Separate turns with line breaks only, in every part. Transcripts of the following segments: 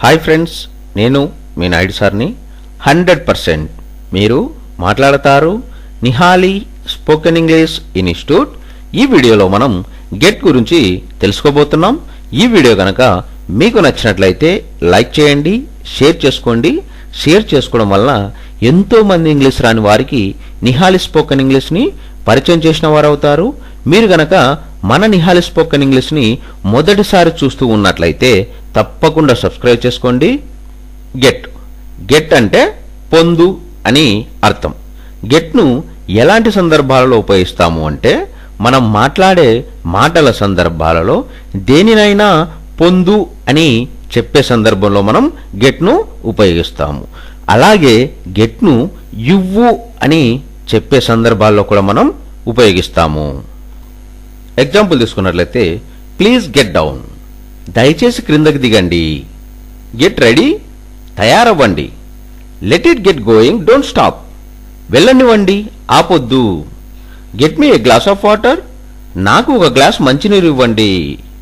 hi friends నేను మీ నాయుడు సార్ని hundred percent మీరు మాట్లాడతారు నిహాలి స్పోకెన్ ఇంగ్లీష్ ఇన్స్టిట్యూట్ ఈ వీడియోలో మనం గెట్ గురించి తెలుసుకోబోతున్నాం ఈ వీడియో కనుక మీకు నచ్చినట్లయితే లైక్ చేయండి షేర్ చేసుకోండి షేర్ చేసుకోవడం వలన ఎంతో మంది ఇంగ్లీష్ రాని వారికి నిహాలి స్పోకెన్ ఇంగ్లీష్ని పరిచయం చేసిన వారు అవుతారు మీరు గనక మన నిహాలి స్పోకెన్ ఇంగ్లీష్ని మొదటిసారి చూస్తూ ఉన్నట్లయితే తప్పకుండా సబ్స్క్రైబ్ చేసుకోండి గెట్ గెట్ అంటే పొందు అని అర్థం గెట్ను ఎలాంటి సందర్భాలలో ఉపయోగిస్తాము అంటే మనం మాట్లాడే మాటల సందర్భాలలో దేనినైనా పొందు అని చెప్పే సందర్భంలో మనం గెట్ను ఉపయోగిస్తాము అలాగే గెట్ను ఇవ్వు అని చెప్పే సందర్భాల్లో కూడా మనం ఉపయోగిస్తాము ఎగ్జాంపుల్ తీసుకున్నట్లయితే ప్లీజ్ గెట్ డౌన్ దయచేసి క్రిందకి దిగండి గెట్ రెడీ తయారవ్వండి let it get going don't stop వెళ్ళనివ్వండి ఆపొద్దు get me a glass of water నాకు ఒక గ్లాస్ మంచినీరు ఇవ్వండి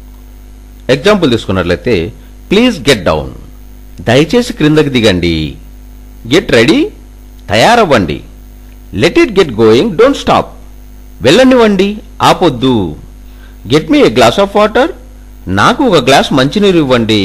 ఎగ్జాంపుల్ తీసుకున్నట్లయితే ప్లీజ్ గెట్ డౌన్ దయచేసి క్రిందకి దిగండి గెట్ రెడీ తయారవ్వండి let it get going don't stop వెళ్ళనివ్వండి ఆపొద్దు get me a glass of water నాకు ఒక గ్లాస్ మంచినీరు ఇవ్వండి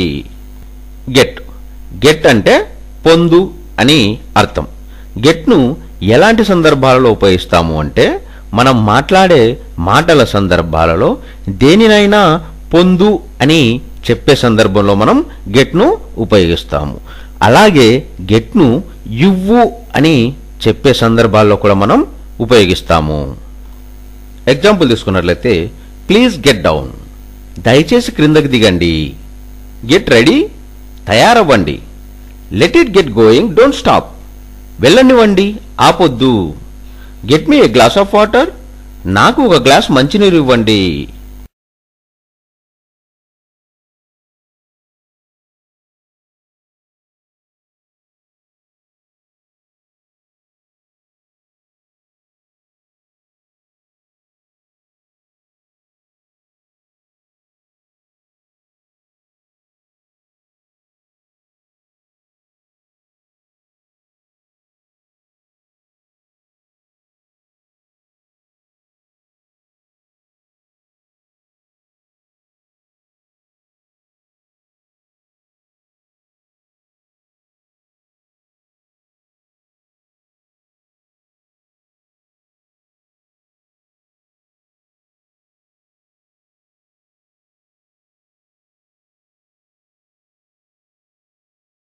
గెట్ గెట్ అంటే పొందు అని అర్థం గెట్ను ఎలాంటి సందర్భాలలో ఉపయోగిస్తాము అంటే మనం మాట్లాడే మాటల సందర్భాలలో దేనినైనా పొందు అని చెప్పే సందర్భంలో మనం గెట్ను ఉపయోగిస్తాము అలాగే గెట్ను ఇవ్వు అని చెప్పే సందర్భాల్లో కూడా మనం ఉపయోగిస్తాము ఎగ్జాంపుల్ తీసుకున్నట్లయితే ప్లీజ్ గెట్ డౌన్ దయచేసి క్రిందకి దిగండి గెట్ రెడీ తయారవ్వండి let it get going don't stop వెళ్ళనివ్వండి ఆపొద్దు get me a glass of water నాకు ఒక గ్లాస్ మంచినీరు ఇవ్వండి